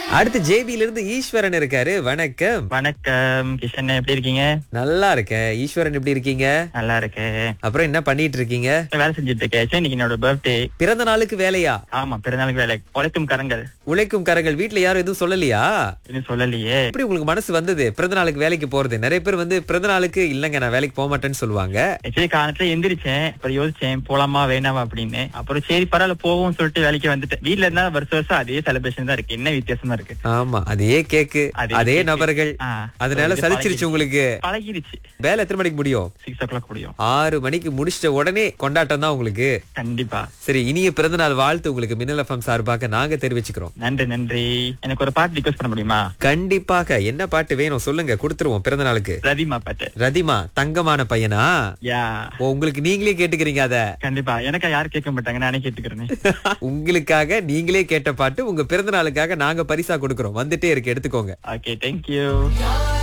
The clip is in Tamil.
அடுத்து ஜேபில இருந்து ஈஸ்வரன் இருக்காரு வணக்கம் வணக்கம் கிஷன் எப்படி இருக்கீங்க நல்லா இருக்கேன் ஈஸ்வரன் எப்படி இருக்கீங்க நல்லா இருக்கேன் அப்புறம் என்ன பண்ணிட்டு இருக்கீங்க வேலை செஞ்சுட்டு இருக்கேன் சரி, இன்னைக்கு என்னோட பர்த்டே பிறந்த நாளுக்கு வேலையா ஆமா பிறந்தநாளுக்கு வேலை உழைக்கும் கரங்கள் உழைக்கும் கரங்கள் வீட்ல யாரும் எதுவும் சொல்லலையா இன்னும் சொல்லலையே எப்படி உங்களுக்கு மனசு வந்தது பிறந்த நாளுக்கு வேலைக்கு போறது நிறைய பேர் வந்து பிறந்த நாளுக்கு இல்லங்க நான் வேலைக்கு போக மாட்டேன்னு சொல்லுவாங்க ஆக்சுவலி காலத்துல எந்திரிச்சேன் அப்புறம் யோசிச்சேன் போலாமா வேணாமா அப்படின்னு அப்புறம் சரி பரவாயில்ல போவோம்னு சொல்லிட்டு வேலைக்கு வந்துட்டேன் வீட்ல இருந்தா வருஷம் வருஷம் அதே செலிப்ரேஷன் தான் இருக்கு என்ன வித்தியாசமா இருக்கு ஆமா அதே கேக்கு அதே அதே cake. நபர்கள் ஆ. அதனால இது சலிச்சிருச்சு உங்களுக்கு பழகிடுச்சு வேலை எத்தனை மணிக்கு முடியும் சிக்ஸ் ஓ கிளாக் முடியும் ஆறு மணிக்கு முடிச்சிட்ட உடனே கொண்டாட்டம் தான் உங்களுக்கு கண்டிப்பா சரி இனிய பிறந்த நாள் வாழ்த்து உங்களுக்கு மின்னல் எஃப்எம் சார்பாக நாங்க தெரிவிச்சுக்கிறோம் நன்றி நன்றி எனக்கு ஒரு பாட்டு ரிக்வஸ்ட் பண்ண முடியுமா கண்டிப்பாக என்ன பாட்டு வேணும் சொல்லுங்க கொடுத்துருவோம் பிறந்த நாளுக்கு ரதிமா பாட்டு ரதிமா தங்கமான பையனா யா ஓ உங்களுக்கு நீங்களே கேட்டுக்கிறீங்க அத கண்டிப்பா எனக்கா யாரும் கேட்க மாட்டாங்க நானே கேட்டுக்கிறேன் உங்களுக்காக நீங்களே கேட்ட பாட்டு உங்க பிறந்த நாளுக்காக நாங்க பரிசா கொடுக்கறோம் வந்துட்டே இருக்கு எடுத்துக்கோங்க ஓகே தேங்க்யூ